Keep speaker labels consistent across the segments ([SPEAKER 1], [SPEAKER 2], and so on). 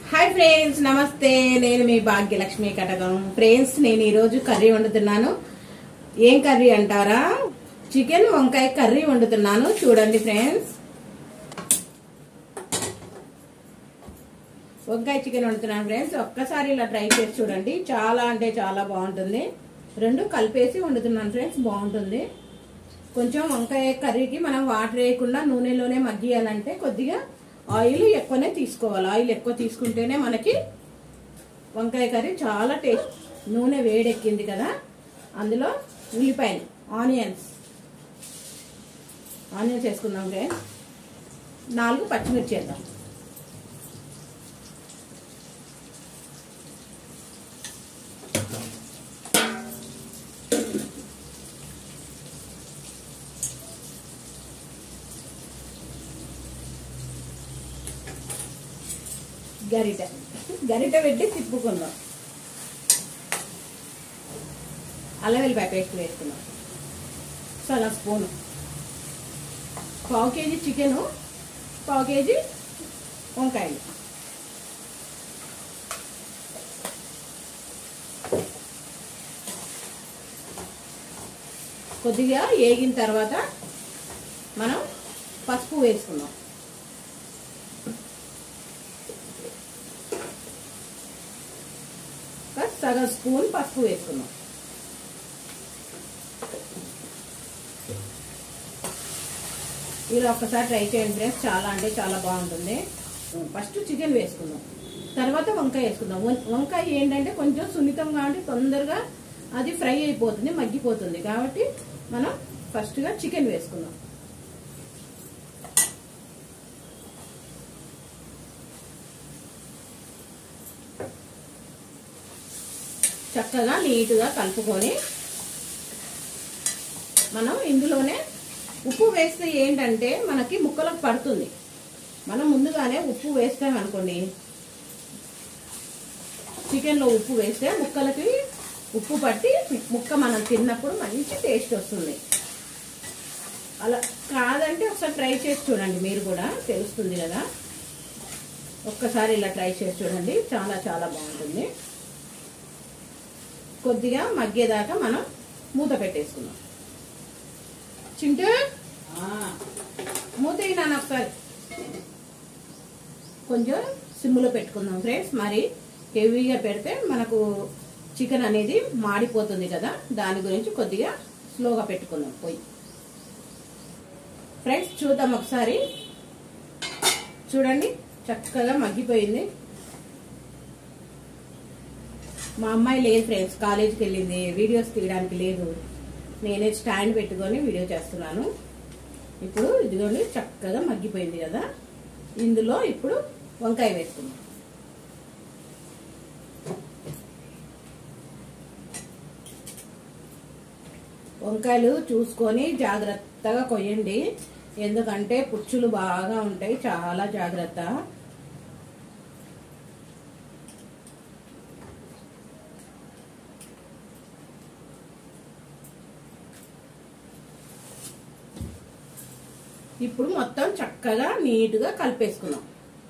[SPEAKER 1] hi friends నమస్తే నేను మీ భాగ్యలక్ష్మి కటకం friends నేను ఈరోజు కర్రీ వండుతున్నాను ఏం కర్రీ అంటారా చికెన్ వంకాయ కర్రీ వండుతున్నాను చూడండి ఫ్రెండ్స్ వంకాయ చికెన్ వండుతున్నాను ఫ్రెండ్స్ ఒక్కసారి ఇలా ట్రై చేసి చూడండి చాలా అంటే చాలా బాగుంటుంది రెండు కలిపేసి వండుతున్నాను ఫ్రెండ్స్ బాగుంటుంది కొంచెం వంకాయ కర్రీకి మనం వాటర్ వేయకుండా నూనెలోనే మగ్గియాలంటే కొద్దిగా ఆయిల్ ఎక్కువనే తీసుకోవాలి ఆయిల్ ఎక్కువ తీసుకుంటేనే మనకి వంకాయ కర్రీ చాలా టేస్ట్ నూనె వేడెక్కింది కదా అందులో ఉల్లిపాయలు ఆనియన్స్ ఆనియన్స్ వేసుకుందాం ఫ్రెండ్స్ నాలుగు పచ్చిమిర్చి వేద్దాం గరిట గరిట పెట్టి తిప్పుకుందాం అల్లం వెల్లిపాయ పేస్ట్ వేసుకుందాం సగం స్పూను పావు కేజీ చికెను పావు కేజీ వంకాయలు కొద్దిగా ఏగిన తర్వాత మనం పసుపు వేసుకుందాం ఒక సగం స్పూన్ పసుపు వేసుకుందాం ఇలా ఒక్కసారి ట్రై చేయండి ఫ్రెండ్స్ చాలా అంటే చాలా బాగుంటుంది ఫస్ట్ చికెన్ వేసుకుందాం తర్వాత వంకాయ వేసుకుందాం వం- వంకాయ ఏంటంటే కొంచెం సున్నితం కాబట్టి తొందరగా అది ఫ్రై అయిపోతుంది మగ్గిపోతుంది కాబట్టి మనం ఫస్ట్గా చికెన్ వేసుకుందాం చక్కగా నీట్గా కలుపుకొని మనం ఇందులోనే ఉప్పు వేస్తే ఏంటంటే మనకి ముక్కలకు పడుతుంది మనం ముందుగానే ఉప్పు వేస్తామనుకోండి చికెన్లో ఉప్పు వేస్తే ముక్కలకి ఉప్పు పట్టి ముక్క మనం తిన్నప్పుడు మంచి టేస్ట్ వస్తుంది అలా కాదంటే ఒకసారి ట్రై చేసి చూడండి మీరు కూడా తెలుస్తుంది కదా ఒక్కసారి ఇలా ట్రై చేసి చూడండి చాలా చాలా బాగుంటుంది కొద్దిగా మగ్గేదాకా మనం మూత పెట్టేసుకుందాం చింటూ మూత అయినా ఒకసారి కొంచెం సిమ్లో పెట్టుకుందాం ఫ్రెండ్స్ మరి హెవీగా పెడితే మనకు చికెన్ అనేది మాడిపోతుంది కదా దాని గురించి కొద్దిగా స్లోగా పెట్టుకుందాం పోయి ఫ్రెండ్స్ చూద్దాం ఒకసారి చూడండి చక్కగా మగ్గిపోయింది మా అమ్మాయి లేదు ఫ్రెండ్స్ కాలేజీకి వెళ్ళింది వీడియోస్ తీయడానికి లేదు నేనే స్టాండ్ పెట్టుకొని వీడియో చేస్తున్నాను ఇప్పుడు ఇదిగోండి చక్కగా మగ్గిపోయింది కదా ఇందులో ఇప్పుడు వంకాయ వేసుకుందాం వంకాయలు చూసుకొని జాగ్రత్తగా కొయ్యండి ఎందుకంటే పుచ్చులు బాగా ఉంటాయి చాలా జాగ్రత్త ఇప్పుడు మొత్తం చక్కగా నీట్గా కలిపేసుకున్నాం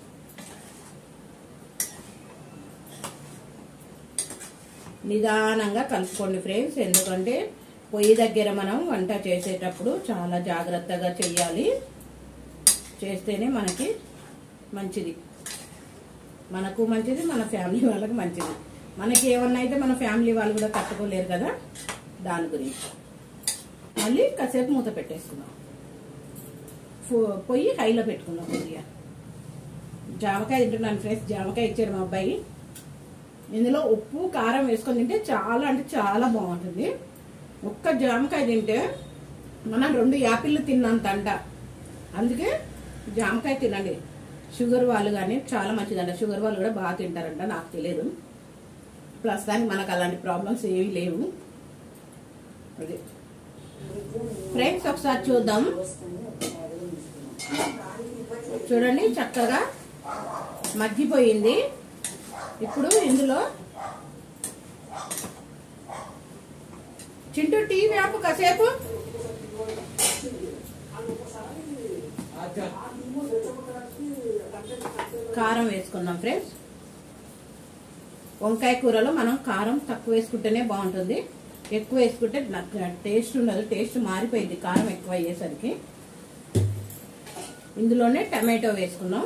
[SPEAKER 1] నిదానంగా కలుపుకోండి ఫ్రెండ్స్ ఎందుకంటే పొయ్యి దగ్గర మనం వంట చేసేటప్పుడు చాలా జాగ్రత్తగా చెయ్యాలి చేస్తేనే మనకి మంచిది మనకు మంచిది మన ఫ్యామిలీ వాళ్ళకి మంచిది మనకి ఏమన్నా అయితే మన ఫ్యామిలీ వాళ్ళు కూడా తట్టుకోలేరు కదా దాని గురించి మళ్ళీ కాసేపు మూత పెట్టేసుకుందాం ఫో- పొయ్యి హైలో పెట్టుకుందాం కొద్దిగా జామకాయ తింటున్నాను ఫ్రెండ్స్ జామకాయ ఇచ్చారు మా అబ్బాయి ఇందులో ఉప్పు కారం వేసుకొని తింటే చాలా అంటే చాలా బాగుంటుంది ఒక్క జామకాయ తింటే మనం రెండు యాపిళ్ళు తిన్నంత అంట అందుకే జామకాయ తినండి షుగర్ వాళ్ళు కానీ చాలా మంచిదంట షుగర్ వాళ్ళు కూడా బాగా తింటారంట నాకు తెలియదు ప్రస్తుతానికి మనకు అలాంటి ప్రాబ్లమ్స్ ఏమీ లేవు అది ఫ్రెండ్స్ ఒకసారి చూద్దాం చూడండి చక్కగా మగ్గిపోయింది ఇప్పుడు ఇందులో చింటూ టీ వేపు కాసేపు కారం వేసుకుందాం ఫ్రెండ్స్ వంకాయ కూరలో మనం కారం తక్కువ వేసుకుంటేనే బాగుంటుంది ఎక్కువ వేసుకుంటే నాకు టేస్ట్ ఉండదు టేస్ట్ మారిపోయింది కారం ఎక్కువ అయ్యేసరికి ఇందులోనే టమాటో వేసుకున్నాం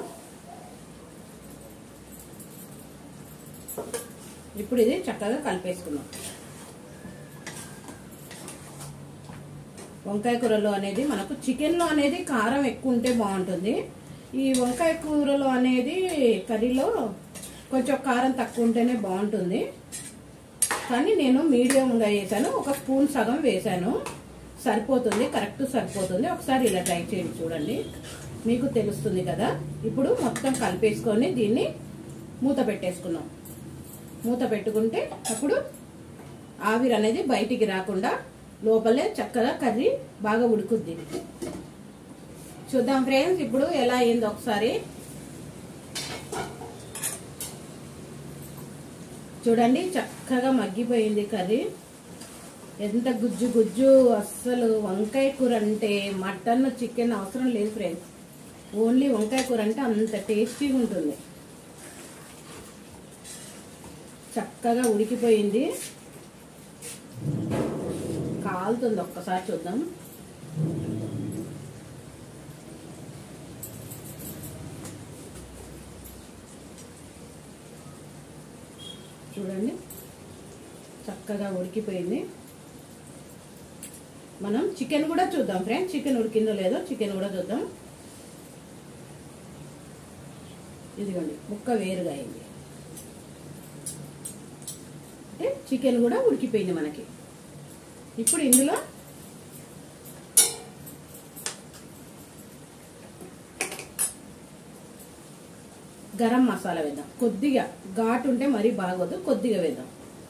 [SPEAKER 1] ఇప్పుడు ఇది చక్కగా కలిపేసుకున్నాం వంకాయ కూరలో అనేది మనకు చికెన్లో అనేది కారం ఎక్కువ ఉంటే బాగుంటుంది ఈ వంకాయ కూరలో అనేది కర్రీలో కొంచెం కారం తక్కువ ఉంటేనే బాగుంటుంది కానీ నేను మీడియంగా వేసాను ఒక స్పూన్ సగం వేసాను సరిపోతుంది కరెక్ట్ సరిపోతుంది ఒకసారి ఇలా ట్రై చేయండి చూడండి మీకు తెలుస్తుంది కదా ఇప్పుడు మొత్తం కలిపేసుకొని దీన్ని మూత పెట్టేసుకున్నాం మూత పెట్టుకుంటే అప్పుడు ఆవిరి అనేది బయటికి రాకుండా లోపలే చక్కగా కర్రీ బాగా ఉడుకుద్ది చూద్దాం ఫ్రెండ్స్ ఇప్పుడు ఎలా అయింది ఒకసారి చూడండి చక్కగా మగ్గిపోయింది కర్రీ ఎంత గుజ్జు గుజ్జు అస్సలు వంకాయ కూర అంటే మటన్ చికెన్ అవసరం లేదు ఫ్రెండ్స్ ఓన్లీ వంకాయ కూర అంటే అంత టేస్టీగా ఉంటుంది చక్కగా ఉడికిపోయింది కాలుతుంది ఒక్కసారి చూద్దాం చూడండి చక్కగా ఉడికిపోయింది మనం చికెన్ కూడా చూద్దాం ఫ్రెండ్స్ చికెన్ ఉడికిందో లేదో చికెన్ కూడా చూద్దాం ఇదిగోండి ముక్క వేరుగా అయింది అంటే చికెన్ కూడా ఉడికిపోయింది మనకి ఇప్పుడు ఇందులో గరం మసాలా వేద్దాం కొద్దిగా ఘాటు ఉంటే మరీ బాగోదు కొద్దిగా వేద్దాం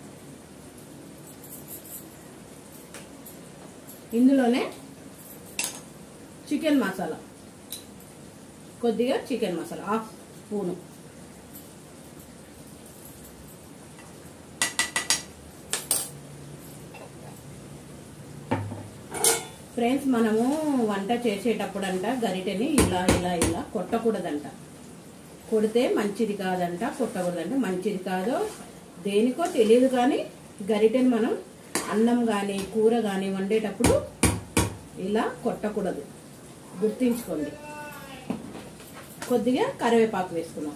[SPEAKER 1] ఇందులోనే చికెన్ మసాలా కొద్దిగా chicken masala half spoon friends మనము వంట చేసేటప్పుడంట గరిటెని ఇలా ఇలా ఇలా కొట్టకూడదంట కొడితే మంచిది కాదంట కొట్టకూడదంట మంచిది కాదో దేనికో తెలియదు కానీ గరిటెని మనం అన్నం కానీ కూర కానీ వండేటప్పుడు ఇలా కొట్టకూడదు గుర్తించుకోండి కొద్దిగా కరివేపాకు వేసుకున్నాం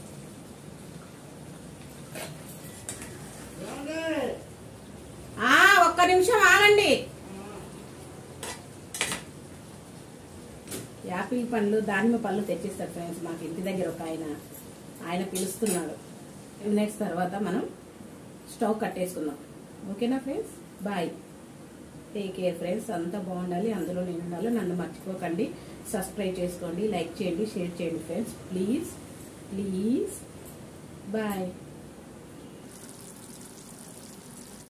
[SPEAKER 1] ఆ, ఒక్క నిమిషం ఆగండి యాపిల్ పండ్లు దానిమ్మ పళ్ళు తెచ్చిస్తారు ఫ్రెండ్స్ మాకు ఇంటి దగ్గర ఒక ఆయన ఆయన పిలుస్తున్నాడు మినిట్స్ తర్వాత మనం స్టవ్ కట్టేసుకుందాం ఓకేనా friends bye take care friends అంతా బాగుండాలి అందులో నేను ఉండాలి నన్ను మర్చిపోకండి సబ్స్క్రైబ్ చేసుకోండి లైక్ చేయండి షేర్ చేయండి ఫ్రెండ్స్ ప్లీజ్ ప్లీజ్ బాయ్